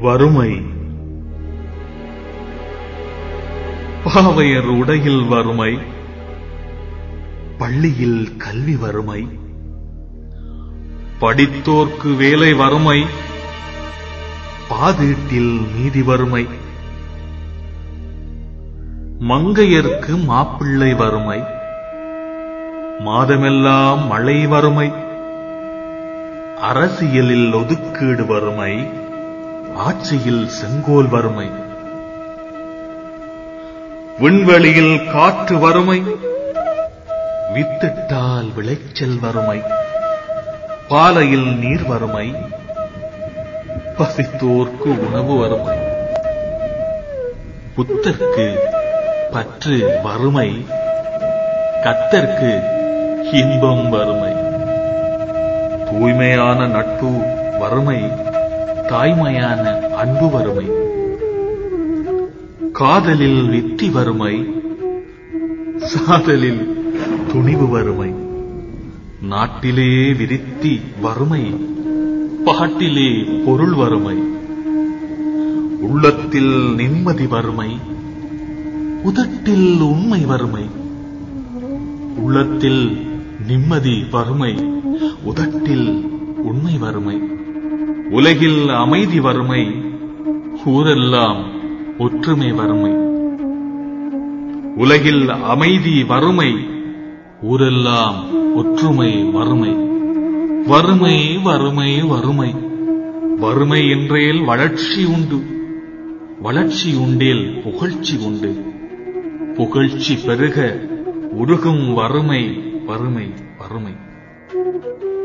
வறுமை பாவையர் உடையில் வறுமை பள்ளியில் கல்வி வறுமை படித்தோர்க்கு வேலை வறுமை பாதீட்டில் நீதி வறுமை மங்கையர்க்கு மாப்பிள்ளை வறுமை மாதமெல்லாம் மழை வறுமை அரசியலில் ஒதுக்கீடு வறுமை ஆட்சியில் செங்கோல் வறுமை விண்வெளியில் காற்று வறுமை வித்திட்டால் விளைச்சல் வறுமை பாலையில் நீர் வறுமை பசித்தோர்க்கு உணவு வறுமை புத்தர்க்கு பற்று வறுமை கத்தர்க்கு இன்பம் வறுமை தூய்மையான நட்பு வறுமை தாய்மையான அன்பு வறுமை காதலில் வெற்றி வறுமை சாதலில் துணிவு வறுமை நாட்டிலே விருத்தி வறுமை பாட்டிலே பொருள் வறுமை உள்ளத்தில் நிம்மதி வறுமை உதட்டில் உண்மை வறுமை உள்ளத்தில் நிம்மதி வறுமை உதட்டில் உண்மை வறுமை உலகில் அமைதி வறுமை ஊரெல்லாம் ஒற்றுமை வறுமை உலகில் அமைதி வறுமை ஊரெல்லாம் ஒற்றுமை வறுமை வறுமை வறுமை வறுமை வறுமை என்றேல் வளர்ச்சி உண்டு வளர்ச்சி உண்டேல் புகழ்ச்சி உண்டு புகழ்ச்சி பெருக உருகும் வறுமை வறுமை வறுமை